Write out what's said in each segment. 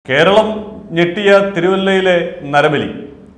കേരളം ഞെട്ടിയ തിരുവല്ലയിലെ നരബലി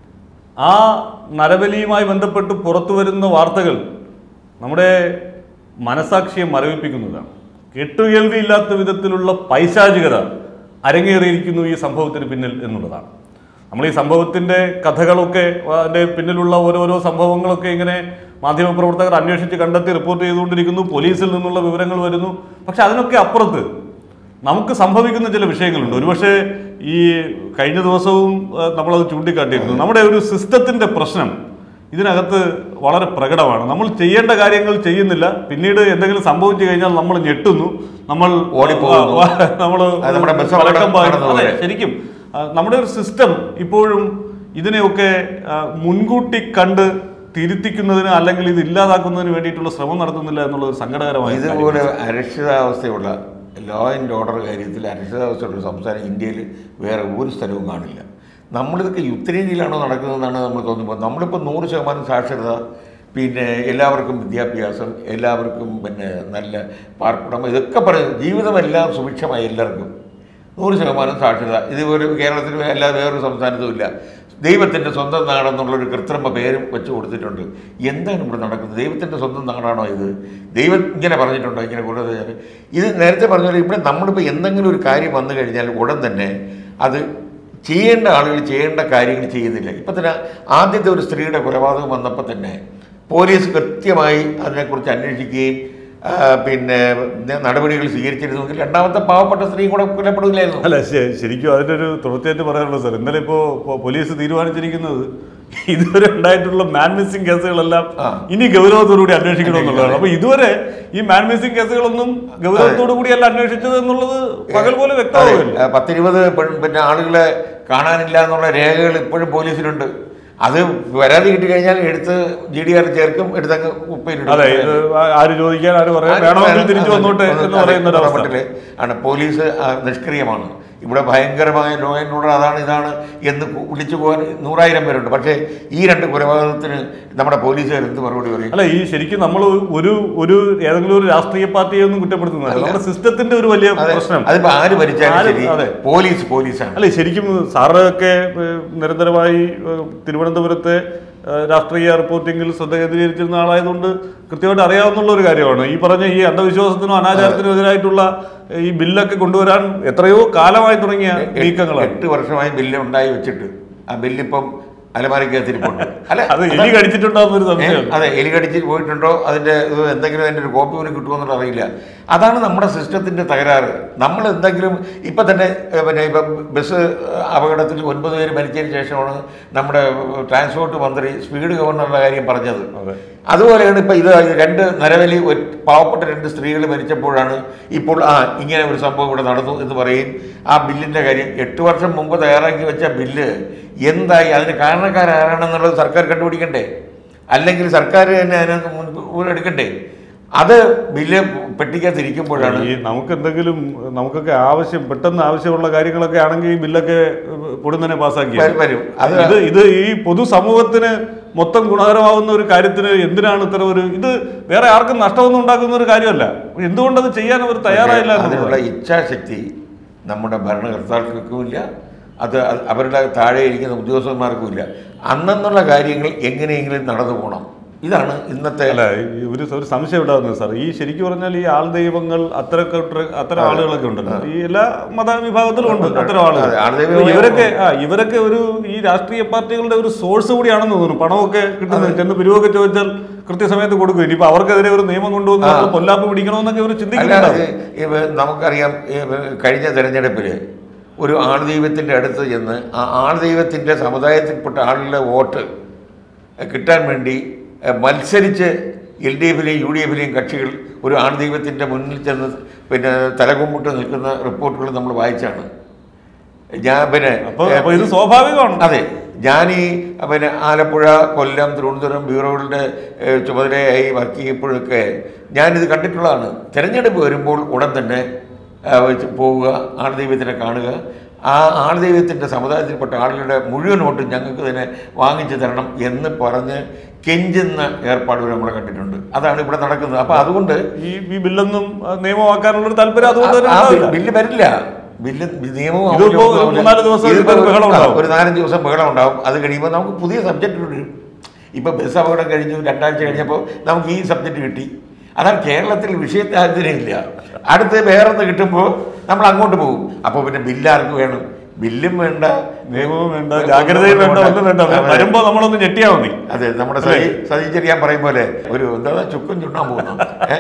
ആ നരബലിയുമായി ബന്ധപ്പെട്ട് പുറത്തു വരുന്ന വാർത്തകൾ നമ്മുടെ മനസാക്ഷിയെ മരവിപ്പിക്കുന്നതാണ് കെട്ടുകേൾവിയില്ലാത്ത വിധത്തിലുള്ള പൈശാചികത അരങ്ങേറിയിരിക്കുന്നു ഈ സംഭവത്തിന് പിന്നിൽ എന്നുള്ളതാണ് നമ്മൾ ഈ സംഭവത്തിന്റെ കഥകളൊക്കെ അതിന്റെ പിന്നിലുള്ള ഓരോരോ സംഭവങ്ങളൊക്കെ ഇങ്ങനെ മാധ്യമപ്രവർത്തകർ അന്വേഷിച്ച് കണ്ടെത്തി റിപ്പോർട്ട് ചെയ്തുകൊണ്ടിരിക്കുന്നു പോലീസിൽ നിന്നുള്ള വിവരങ്ങൾ വരുന്നു പക്ഷെ അതിനൊക്കെ അപ്പുറത്ത് നമുക്ക് സംഭവിക്കുന്ന ചില വിഷയങ്ങളുണ്ട് ഒരുപക്ഷെ ഈ കഴിഞ്ഞ ദിവസവും ആ, നമ്മളത് ചൂണ്ടിക്കാട്ടിയിരുന്നു നമ്മുടെ ഒരു സിസ്റ്റത്തിന്റെ പ്രശ്നം ഇതിനകത്ത് വളരെ പ്രകടമാണ് നമ്മൾ ചെയ്യേണ്ട കാര്യങ്ങൾ ചെയ്യുന്നില്ല പിന്നീട് എന്തെങ്കിലും സംഭവിച്ചു കഴിഞ്ഞാൽ നമ്മൾ ഞെട്ടുന്നു നമ്മൾ ഓടിപ്പോകുന്നു. നമ്മൾ അത് നമ്മുടെ ബസ് പലക്കം അപകടം പായുന്നു. നടന്നത് അതെ, പോലെ. ശരിക്കും ആ, നമ്മുടെ ഒരു സിസ്റ്റം ഇപ്പോഴും ഇതിനെയൊക്കെ ആ, മുൻകൂട്ടി കണ്ട് തിരുത്തിക്കുന്നതിന് അല്ലെങ്കിൽ ഇത് ഇല്ലാതാക്കുന്നതിന് വേണ്ടിയിട്ടുള്ള ശ്രമം നടത്തുന്നില്ല എന്നുള്ള ഒരു സങ്കടകരമായ കാര്യം. ഇതുപോലെ അരക്ഷിതാവസ്ഥയുള്ള ലോ ആൻഡ് ഓർഡർ കാര്യത്തിൽ അരക്ഷിതാവസ്ഥയുള്ള സംസ്ഥാനം ഇന്ത്യയിൽ വേറെ ഒരു സ്ഥലവും കാണില്ല നമ്മളിതൊക്കെ ഉത്തരേന്ത്യയിലാണോ നടക്കുന്നതെന്നാണ് നമ്മൾ തോന്നുമ്പോൾ നമ്മളിപ്പോൾ നൂറ് ശതമാനം സാക്ഷരത പിന്നെ എല്ലാവർക്കും വിദ്യാഭ്യാസം എല്ലാവർക്കും പിന്നെ നല്ല പാർപ്പിടം ഇതൊക്കെ പറയും ജീവിതമെല്ലാം സുഭിക്ഷമായി എല്ലാവർക്കും നൂറ് ശതമാനം സാക്ഷരത ഇതുപോലെ കേരളത്തിൽ അല്ലാതെ വേറൊരു സംസ്ഥാനത്തും ഇല്ല ദൈവത്തിൻ്റെ സ്വന്തം നാടെന്നുള്ളൊരു കൃത്രിമ പേരും വെച്ച് കൊടുത്തിട്ടുണ്ട് എന്താണ് ഇവിടെ നടക്കുന്നത് ദൈവത്തിൻ്റെ സ്വന്തം നാടാണോ ഇത് ദൈവം ഇങ്ങനെ പറഞ്ഞിട്ടുണ്ടോ ഇങ്ങനെ കൂടുതൽ ഇത് നേരത്തെ പറഞ്ഞ പോലെ ഇവിടെ നമ്മളിപ്പോൾ എന്തെങ്കിലും ഒരു കാര്യം വന്നു കഴിഞ്ഞാൽ ഉടൻ തന്നെ അത് ചെയ്യേണ്ട ആളുകൾ ചെയ്യേണ്ട കാര്യങ്ങൾ ചെയ്യുന്നില്ല ഇപ്പം തന്നെ ആദ്യത്തെ ഒരു സ്ത്രീയുടെ കൊലപാതകം വന്നപ്പോൾ തന്നെ പോലീസ് കൃത്യമായി അതിനെക്കുറിച്ച് അന്വേഷിക്കുകയും ആ, പിന്നെ നടപടികൾ സ്വീകരിച്ചിരുന്നുവെങ്കിൽ രണ്ടാമത്തെ പാവപ്പെട്ട സ്ത്രീ കൂടെ കൊല്ലപ്പെടില്ലായിരുന്നു അല്ല ശ- ശരിക്കും അതിന്റെ ഒരു തുടർച്ചയായിട്ട് പറയാനുള്ളത് സാർ ഇന്നലെ ഇപ്പോ പോ- പോലീസ് തീരുമാനിച്ചിരിക്കുന്നത് ഇതുവരെ ഉണ്ടായിട്ടുള്ള മാൻ മിസ്സിംഗ് കേസുകളെല്ലാം ആ. ഇനി ഗൗരവത്തോടുകൂടി അന്വേഷിക്കണമെന്നുള്ളതാണ് അപ്പൊ ഇതുവരെ ഈ മാൻ മിസ്സിംഗ് കേസുകളൊന്നും ഗൗരവത്തോടു കൂടിയല്ല അന്വേഷിച്ചത് എന്നുള്ളത് പകൽ പോലെ അതെ വ്യക്തമാവില്ല ആ, പത്തിരുപത് പെൺ- പിന്നെ ആളുകളെ കാണാനില്ല എന്നുള്ള രേഖകൾ ഇപ്പോഴും പോലീസിലുണ്ട് അത് പരാതി കിട്ടിക്കഴിഞ്ഞാൽ എടുത്ത് ജി ഡി ആർ ചേർക്കും എടുത്തങ്ങ് ഉപ്പയിലിടും അതെ ഇത് ആ- ആര് ചോദിക്കാൻ ആര് പറയാം വേണമെങ്കിൽ തിരിച്ചു വന്നോട്ടെ എന്ന് പറയുന്ന ഒരു അവസ്ഥ മട്ടില് ആണ് പോലീസ് ആ, നിഷ്ക്രിയമാണ് ഇവിടെ ഭയങ്കരമായ ലോ ആൻഡ് ഓർഡർ അതാണ് ഇതാണ് എന്ന് കു- വിളിച്ചു പോകാൻ നൂറായിരം പേരുണ്ട് പക്ഷേ ഈ രണ്ട് കൊലപാതകത്തിന് നമ്മുടെ പോലീസുകാർ എന്ത് മറുപടി പറയും അല്ല ഈ ശരിക്കും നമ്മൾ ഒരു ഒരു ഏതെങ്കിലും ഒരു രാഷ്ട്രീയ പാർട്ടിയെ ഒന്നും കുറ്റപ്പെടുത്തുന്നില്ല നമ്മുടെ സിസ്റ്റത്തിന്റെ ഒരു വലിയ അതെ, പ്രശ്നം അതിപ്പോ ആര് ഭരിച്ചാലും ആര് ശരി അതെ. പോലീസ് പോലീസാണ് അല്ല ശരിക്കും സാറൊക്കെ ഏഹ്, നിരന്തരമായി ഏഹ്, തിരുവനന്തപുരത്തെ ഏഹ്, രാഷ്ട്രീയ റിപ്പോർട്ടിങ്ങിൽ ശ്രദ്ധ കേന്ദ്രീകരിച്ചിരുന്ന ആളായതുകൊണ്ട് കൃത്യമായിട്ട് അറിയാവുന്ന ഒരു കാര്യമാണ് ഈ പറഞ്ഞ ഈ അന്ധവിശ്വാസത്തിനും അനാചാരത്തിനും എതിരായിട്ടുള്ള ഈ ബില്ലൊക്കെ കൊണ്ടുവരാൻ എത്രയോ കാലമായി തുടങ്ങിയ നീക്കങ്ങളാണ് എട്ട് വർഷമായി ബില്ല് ഉണ്ടായി വെച്ചിട്ട് ആ ബില്ലിപ്പം അലമാരക്കകത്തിരിപ്പുണ്ട് അല്ല അത് എലി കടിച്ചിട്ടുണ്ടാകുന്ന ഒരു ഏ, സംശയം അതെ എലി കടിച്ച് പോയിട്ടുണ്ടോ അതിന്റെ ഇത് എന്തെങ്കിലും അതിന്റെ ഒരു കോപ്പി പോലും കിട്ടുമോ അറിയില്ല അതാണ് നമ്മുടെ സിസ്റ്റത്തിന്റെ തകരാറ് നമ്മൾ എന്തെങ്കിലും ഇപ്പം തന്നെ ഏ, പിന്നെ ഇപ്പം ബസ് അപകടത്തിൽ ഒൻപത് പേര് മരിച്ചതിന് ശേഷമാണ് നമ്മുടെ ട്രാൻസ്പോർട്ട് മന്ത്രി സ്പീഡ് ഗവർണറുടെ കാര്യം പറഞ്ഞത് അതെ. അതുപോലെയാണ് ഇപ്പം ഇത് രണ്ട് നരവലി ഒരു പാവപ്പെട്ട രണ്ട് സ്ത്രീകൾ മരിച്ചപ്പോഴാണ് ഇപ്പോൾ ആ ഇങ്ങനെ ഒരു സംഭവം ഇവിടെ നടന്നു എന്ന് പറയും ആ ബില്ലിൻ്റെ കാര്യം എട്ട് വർഷം മുമ്പ് തയ്യാറാക്കി വെച്ച ബില്ല് എന്തായി അതിന് കാരണക്കാരാരാണെന്നുള്ളത് സർക്കാർ കണ്ടുപിടിക്കണ്ടേ അല്ലെങ്കിൽ സർക്കാർ തന്നെ അതിനകത്ത് മുൻകൂർ എടുക്കണ്ടേ അത് ബില്ല് പെട്ടിക്കകത്തിരിക്കുമ്പോഴാണ് ഈ നമുക്ക് എന്തെങ്കിലും നമുക്കൊക്കെ ആവശ്യം പെട്ടെന്ന് ആവശ്യമുള്ള കാര്യങ്ങളൊക്കെ ആണെങ്കിൽ ഈ ബില്ലൊക്കെ പൊടുന്നനെ പാസ്സാക്കി വരും, വരും അത് ഇത് ഇത് ഈ പൊതുസമൂഹത്തിന് മൊത്തം ഗുണകരമാവുന്ന ഒരു കാര്യത്തിന് എന്തിനാണ് ഇത്തരം ഒരു ഇത് വേറെ ആർക്കും നഷ്ടമൊന്നും ഉണ്ടാക്കുന്ന ഒരു കാര്യമല്ല എന്തുകൊണ്ടത് ചെയ്യാൻ അവർ തയ്യാറായില്ല അതിനുള്ള എന്നുള്ളതാണ്. ഇച്ഛാശക്തി നമ്മുടെ ഭരണകർത്താക്കൾക്കുമില്ല അത് അത് അവരുടെ താഴെ ഇരിക്കുന്ന ഉദ്യോഗസ്ഥന്മാർക്കും ഇല്ല അന്നെന്നുള്ള കാര്യങ്ങൾ എങ്ങനെയെങ്കിലും നടന്നു പോകണം ഇതാണ് ഇന്നത്തെ അല്ല ഈ ഒരു ഒരു സംശയം ഉണ്ടാകുന്നത് സാർ ഈ ശരിക്കും പറഞ്ഞാൽ ഈ ആൾ ദൈവങ്ങൾ അത്തരമൊക്കെ അത്തരം ആളുകളൊക്കെ ഉണ്ടല്ലോ ഈ എല്ലാ മതവിഭാഗത്തിലും ഉണ്ട് അത്തരം ആളുകൾ അതെ, ആൾദൈവങ്ങൾ ഇവരൊക്കെ ആ ഇവരൊക്കെ ഒരു ഈ രാഷ്ട്രീയ പാർട്ടികളുടെ ഒരു സോഴ്സ് കൂടിയാണെന്ന് തോന്നുന്നു പണമൊക്കെ കിട്ടുന്നത് ചെന്ന് പിരിവൊക്കെ ചോദിച്ചാൽ കൃത്യസമയത്ത് കൊടുക്കും ഇനിയിപ്പോ അവർക്കെതിരെ ഒരു നിയമം കൊണ്ടുവന്ന് നമ്മൾ പൊല്ലാപ്പ് പിടിക്കണമെന്നൊക്കെ ഇവർ അല്ലാതെ ചിന്തിക്കുന്നുണ്ടാവും ഇവ- നമുക്കറിയാം ഈ കഴിഞ്ഞ തെരഞ്ഞെടുപ്പിൽ ഒരു ആൾദൈവത്തിൻ്റെ അടുത്ത് ചെന്ന് ആ ആൾദൈവത്തിൻ്റെ സമുദായത്തിൽപ്പെട്ട ആളുകളുടെ വോട്ട് കിട്ടാൻ വേണ്ടി എഹ്, മത്സരിച്ച് എൽ ഡി എഫിലെയും യു ഡി എഫിലെയും കക്ഷികൾ ഒരു ആൾദൈവത്തിൻ്റെ മുന്നിൽ ചെന്ന് പിന്നെ തലകുമ്പിട്ട് നിൽക്കുന്ന റിപ്പോർട്ടുകൾ നമ്മൾ വായിച്ചാണ് ഞാൻ പിന്നെ അപ്പൊ അപ്പൊ ഇത് സ്വാഭാവികമാണ് അതെ ഞാൻ ഈ പിന്നെ ആലപ്പുഴ കൊല്ലം തിരുവനന്തപുരം ബ്യൂറോകളുടെ ഏഹ്, ചുമതലയായി വർക്ക് ചെയ്യുമ്പോഴൊക്കെ ഞാനിത് കണ്ടിട്ടുള്ളതാണ് തിരഞ്ഞെടുപ്പ് വരുമ്പോൾ ഉടൻ തന്നെ ആ, വെച്ച് പോവുക ആൾദൈവത്തിനെ കാണുക ആ ആൾദൈവത്തിൻ്റെ സമുദായത്തിൽപ്പെട്ട ആളുകളുടെ മുഴുവൻ വോട്ടും ഞങ്ങൾക്ക് തന്നെ വാങ്ങിച്ചു തരണം എന്ന് പറഞ്ഞ് കെഞ്ചുന്ന ഏർപ്പാടുകൾ നമ്മൾ കണ്ടിട്ടുണ്ട് അതാണ് ഇവിടെ നടക്കുന്നത് അപ്പോൾ അതുകൊണ്ട് ഈ ഈ ബില്ലൊന്നും ആ, നിയമമാക്കാനുള്ള ഒരു താല്പര്യം അതുകൊണ്ട് തന്നെ ആ ഉണ്ടാവില്ല. ബില്ല് വരില്ല ബില്ല് നിയമവും ഇതിപ്പോ അമലും ഒരു ആവില്ല. മൂന്നാല് ദിവസം ഇതിപ്പോ ഒരു ബഹളം ഉണ്ടാവും. ഒരു നാലഞ്ച് ദിവസം ബഹളം ഉണ്ടാവും അത് കഴിയുമ്പോൾ നമുക്ക് പുതിയ സബ്ജക്റ്റ് വരും ഇപ്പൊ ബസ് അപകടം കഴിഞ്ഞു രണ്ടാഴ്ച കഴിഞ്ഞപ്പോൾ നമുക്ക് ഈ സബ്ജക്റ്റ് കിട്ടി അതാണ് കേരളത്തിൽ വിഷയത്താല്പര്യമില്ല അടുത്ത് വേറൊന്ന് കിട്ടുമ്പോൾ നമ്മൾ അങ്ങോട്ട് പോകും അപ്പോൾ പിന്നെ ബില്ല് ആർക്ക് വേണം ബില്ലും വേണ്ട നിയമവും വേണ്ട ജാഗ്രതയും വേണ്ട ഒന്നും വേണ്ട അതെ. വരുമ്പോ നമ്മളൊന്ന് ഞെട്ടിയാ മതി അതെ നമ്മുടെ സതി സതീചെറിയാൻ പറയും പോലെ ഒരു എന്താ ചുക്കും ചുണ്ണാൻ പോകുന്നു ഏ?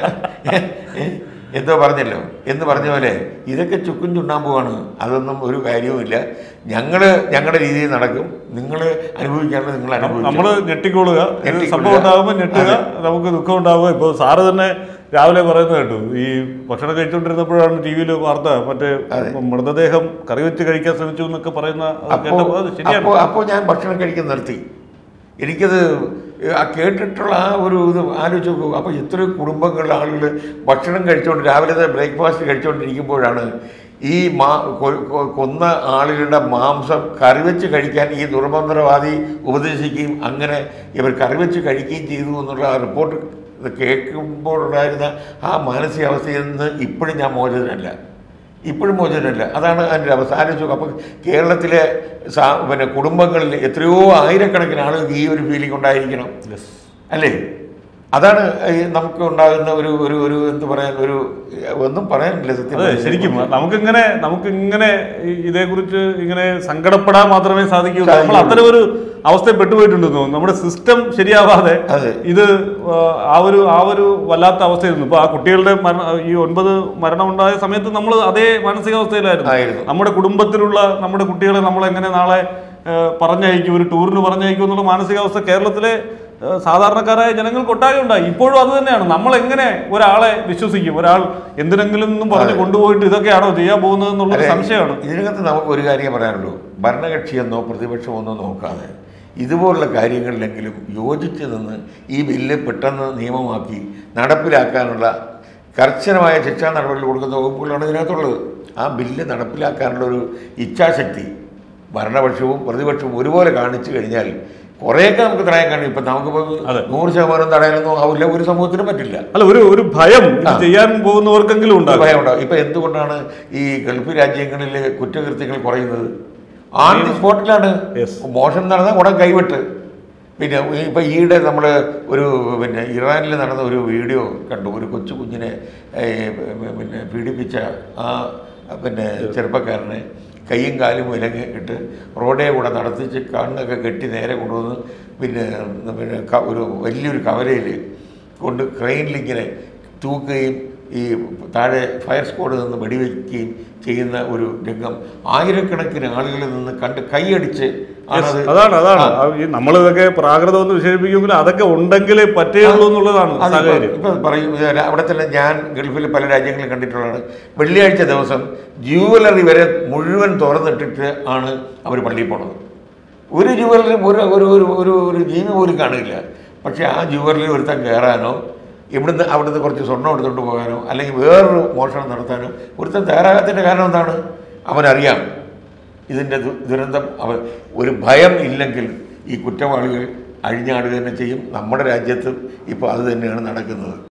ഏ? എന്തോ പറഞ്ഞല്ലോ എന്ന് പറഞ്ഞ പോലെ ഇതൊക്കെ ചുക്കും ചുണ്ണാൻ പോവാണ് അതൊന്നും ഒരു കാര്യവുമില്ല ഞങ്ങൾ ഞങ്ങളുടെ രീതിയിൽ നടക്കും നിങ്ങൾ അനുഭവിക്കാനുള്ളത് നിങ്ങൾ അനുഭവിക്കും നമ്മള് ഞെട്ടിക്കൊള്ളുക ഇത് ഞെട്ടിക്കൊള്ളുക. സംഭവം ഉണ്ടാകുമ്പോൾ ഞെട്ടുക നമുക്ക് ദുഃഖം ഉണ്ടാവുക ഇപ്പൊ സാറ് തന്നെ രാവിലെ പറയുന്നത് കേട്ടു ഈ ഭക്ഷണം കഴിച്ചുകൊണ്ടിരുന്നപ്പോഴാണ് ടി വിയിൽ വാർത്ത മറ്റേ മൃതദേഹം കറി വെച്ച് കഴിക്കാൻ ശ്രമിച്ചു എന്നൊക്കെ പറയുന്ന അത് അപ്പോൾ കേട്ടപ്പോൾ അത് ശരിയാണ് അപ്പോൾ അപ്പോൾ ഞാൻ ഭക്ഷണം കഴിക്കാൻ നിർത്തി എനിക്കത് ആ കേട്ടിട്ടുള്ള ആ ഒരു ഇത് ആലോചിച്ച് നോക്കൂ അപ്പോൾ ഇത്രയും കുടുംബങ്ങളിലെ ആളുകൾ ഭക്ഷണം കഴിച്ചുകൊണ്ട് രാവിലത്തെ ബ്രേക്ക്ഫാസ്റ്റ് കഴിച്ചുകൊണ്ടിരിക്കുമ്പോഴാണ് ഈ മാ കൊ- കൊ- കൊന്ന ആളുകളുടെ മാംസം കറിവെച്ച് കഴിക്കാൻ ഈ ദുർമന്ത്രവാദി ഉപദേശിക്കുകയും അങ്ങനെ ഇവർ കറിവെച്ച് കഴിക്കുകയും ചെയ്തു എന്നുള്ള ആ റിപ്പോർട്ട് ഇത് കേൾക്കുമ്പോഴുണ്ടായിരുന്ന ആ മാനസികാവസ്ഥയിൽ നിന്ന് ഇപ്പോഴും ഞാൻ മോചിതനല്ല ഇപ്പോഴും മോചനമില്ല അതാണ് അതിൻ്റെ അവസ്ഥ ആലോചിച്ച് നോക്കുക അപ്പം കേരളത്തിലെ സാ പിന്നെ കുടുംബങ്ങളിൽ എത്രയോ ആയിരക്കണക്കിന് ആളുകൾക്ക് ഈ ഒരു ഫീലിംഗ് ഉണ്ടായിരിക്കണം Yes. അല്ലേ അതാണ് ഈ നമുക്ക് ഉണ്ടാകുന്ന ഒരു ഒരു ഒരു എന്ത് പറയാൻ ഒരു ഒന്നും പറയാനില്ല സത്യം അതെ പറഞ്ഞാൽ. ശരിക്കും നമുക്കിങ്ങനെ നമുക്കിങ്ങനെ ഈ ഇതേക്കുറിച്ച് ഇങ്ങനെ സങ്കടപ്പെടാൻ മാത്രമേ സാധിക്കൂ നമ്മൾ സാധിക്കുകയുള്ളൂ. അത്തരം ഒരു അവസ്ഥയിൽ പെട്ടുപോയിട്ടുണ്ടെന്ന് തോന്നുന്നു നമ്മുടെ സിസ്റ്റം ശരിയാവാതെ അതെ. ഇത് ആ, ആ ഒരു ആ ഒരു വല്ലാത്ത അവസ്ഥയായിരുന്നു ഇപ്പൊ ആ കുട്ടികളുടെ മരണ ഈ ഒൻപത് മരണം ഉണ്ടായ സമയത്ത് നമ്മൾ അതേ മാനസികാവസ്ഥയിലായിരുന്നു ആയിരുന്നു. നമ്മുടെ കുടുംബത്തിലുള്ള നമ്മുടെ കുട്ടികളെ നമ്മൾ എങ്ങനെ നാളെ ആ, പറഞ്ഞയക്കും ഒരു ടൂറിന് പറഞ്ഞയക്കും എന്നുള്ള മാനസികാവസ്ഥ കേരളത്തിലെ ആ, സാധാരണക്കാരായ ജനങ്ങൾക്ക് ഒട്ടാകെ ഉണ്ടായി ഇപ്പോഴും അത് തന്നെയാണ് നമ്മൾ എങ്ങനെ ഒരാളെ വിശ്വസിക്കും ഒരാൾ എന്തിനെങ്കിലും നിന്നും പറഞ്ഞ് കൊണ്ടുപോയിട്ട് ഇതൊക്കെയാണോ ചെയ്യാൻ പോകുന്നത് എന്നുള്ളത് അതെ. സംശയമാണ് ഇതിനകത്ത് നമുക്ക് ഒരു കാര്യം പറയാനുള്ളൂ ഭരണകക്ഷിയെന്നോ പ്രതിപക്ഷമെന്നോ നോക്കാതെ ഇതുപോലുള്ള കാര്യങ്ങളിലെങ്കിലും യോജിച്ച് നിന്ന് ഈ ബില്ല് പെട്ടെന്ന് നിയമമാക്കി നടപ്പിലാക്കാനുള്ള കർശനമായ ശിക്ഷാ നടപടികൾ കൊടുക്കുന്ന വകുപ്പുകളാണ് ഇതിനകത്തുള്ളത് ആ ബില്ല് നടപ്പിലാക്കാനുള്ള ഒരു ഇച്ഛാശക്തി ഭരണപക്ഷവും പ്രതിപക്ഷവും ഒരുപോലെ കാണിച്ചു കഴിഞ്ഞാൽ കുറേയൊക്കെ നമുക്ക് തടയാൻ കഴിയും ഇപ്പം നമുക്കിപ്പോൾ അതെ. നൂറ് ശതമാനം തടയാനൊന്നും ആവില്ല ഒരു സമൂഹത്തിനും പറ്റില്ല അല്ല ഒരു ഒരു ഭയം ഇത് ചെയ്യാൻ പോകുന്നവർക്കെങ്കിലും ഉണ്ടാകും ഭയമുണ്ടാവും ഇപ്പൊ എന്തുകൊണ്ടാണ് ഈ ഗൾഫ് രാജ്യങ്ങളിൽ കുറ്റകൃത്യങ്ങൾ കുറയുന്നത് ആൺ ദി സ്പോട്ടിലാണ് Yes. മോഷണം നടന്ന ഉടൻ കൈവിട്ട് പിന്നെ ഇപ്പൊ ഈയിടെ നമ്മൾ ഒരു പിന്നെ ഇറാനിൽ നടന്ന ഒരു വീഡിയോ കണ്ടു ഒരു കൊച്ചു കുഞ്ഞിനെ ഏ, പിന്നെ പീഡിപ്പിച്ച ആ പിന്നെ ചെറുപ്പക്കാരനെ കൈയും കാലും വിലങ്ങ് ഇട്ട് റോഡേ കൂടെ നടത്തിച്ച് കണ്ണൊക്കെ കെട്ടി നേരെ കൊണ്ടുവന്ന് പിന്നെ പിന്നെ ക- ഒരു വലിയൊരു കവലയിൽ കൊണ്ട് ക്രെയിനിലിങ്ങനെ തൂക്കുകയും ഈ താഴെ ഫയർ സ്ക്വാഡിൽ നിന്ന് വെടിവെക്കുകയും ചെയ്യുന്ന ഒരു രംഗം ആയിരക്കണക്കിന് ആളുകളിൽ നിന്ന് കണ്ട് കൈയടിച്ച് ആണത് അതാണ് അതാണ് ആ, ഈ നമ്മളിതൊക്കെ പ്രാകൃതം എന്ന് വിശേഷിപ്പിക്കുമെങ്കിൽ അതൊക്കെ ഉണ്ടെങ്കിലേ പറ്റുകയുള്ളൂ എന്നുള്ളതാണ് അതിപ്പോ- സാഹചര്യം ഇപ്പൊ പറയും ഇത് അവിടെ തന്നെ ഞാൻ ഗൾഫിൽ പല രാജ്യങ്ങളും കണ്ടിട്ടുള്ളതാണ് വെള്ളിയാഴ്ച ദിവസം ജുവലറി വരെ മുഴുവൻ തുറന്നിട്ടിട്ട് ആണ് അവർ പള്ളിയിൽ പോണത് ഒരു ജുവലറിയും ഒരു ഒരു ഒരു ഒരു ഒരു ജീവി പോലും കാണില്ല പക്ഷേ ആ ജുവലറിൽ ഒരുത്തൻ കയറാനോ ഇവിടുന്ന് അവിടുന്ന് കുറച്ച് സ്വർണ്ണം എടുത്തുകൊണ്ട് പോകാനോ അല്ലെങ്കിൽ വേറൊരു മോഷണം നടത്താനോ ഒരുത്തൻ തയ്യാറാകാത്തതിൻ്റെ കാരണം എന്താണ് അവനറിയാം ഇതിൻ്റെ ദു- ദുരന്തം അവ ഒരു ഭയം ഇല്ലെങ്കിൽ ഈ കുറ്റവാളികൾ അഴിഞ്ഞാടുക തന്നെ ചെയ്യും നമ്മുടെ രാജ്യത്തും ഇപ്പോൾ അത് തന്നെയാണ് നടക്കുന്നത്